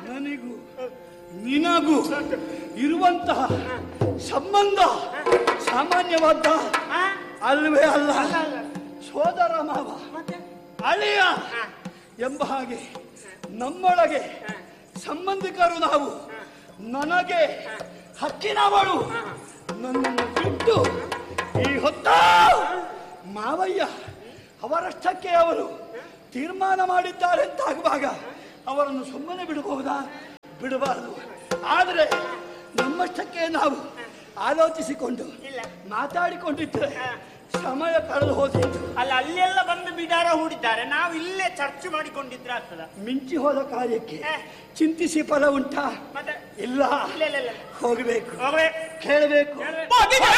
ನನಗೂ ನಿನಗೂ ಇರುವಂತಹ ಸಂಬಂಧ ಸಾಮಾನ್ಯವಾದ ಆ? ಅಲ್ವೇ ಅಲ್ಲ ಅಲ್ಲ, ಅಲ್ಲ. ಸೋದರ ಮಾವ ಮತ್ತೆ ಅಳಿಯ ಹಾ. ಎಂಬ ಹಾಗೆ ನಮ್ಮೊಳಗೆ ಸಂಬಂಧಿಕರು ನಾವು ನನಗೆ ಹಕ್ಕಿನವಳು ನನ್ನನ್ನು ಬಿಟ್ಟು ಈ ಹೊತ್ತ ಮಾವಯ್ಯ ಅವರಷ್ಟಕ್ಕೆ ಅವರು ತೀರ್ಮಾನ ಮಾಡಿದ್ದಾರೆ ಅಂತಾಗುವಾಗ ಅವರನ್ನು ಸುಮ್ಮನೆ ಬಿಡಬಹುದಾ ಬಿಡಬಾರದು ಆದರೆ ನಮ್ಮಷ್ಟಕ್ಕೆ ನಾವು ಆಲೋಚಿಸಿಕೊಂಡು ಇಲ್ಲ. ಮಾತಾಡಿಕೊಂಡಿದ್ದರೆ ಸಮಯ ಕಳೆದು ಹೋದಿತ್ತು ಅಲ್ಲ ಅಲ್ಲೆಲ್ಲ ಬಂದು ಬಿಡಾರ ಹೂಡಿದ್ದಾರೆ ನಾವು ಇಲ್ಲೇ ಚರ್ಚೆ ಮಾಡಿಕೊಂಡಿದ್ರೆ ಆಗ್ತದ ಮಿಂಚಿ ಹೋದ ಕಾರ್ಯಕ್ಕೆ ಹ. ಚಿಂತಿಸಿ ಫಲ ಉಂಟಾ ಮತ್ತೆ ಇಲ್ಲ ಇಲ್ಲ ಇಲ್ಲ ಇಲ್ಲ ಹೋಗಬೇಕು ಹೋಗ್ಬೇಕು ಕೇಳಬೇಕು ಹೇಳ್ಬೇಕು.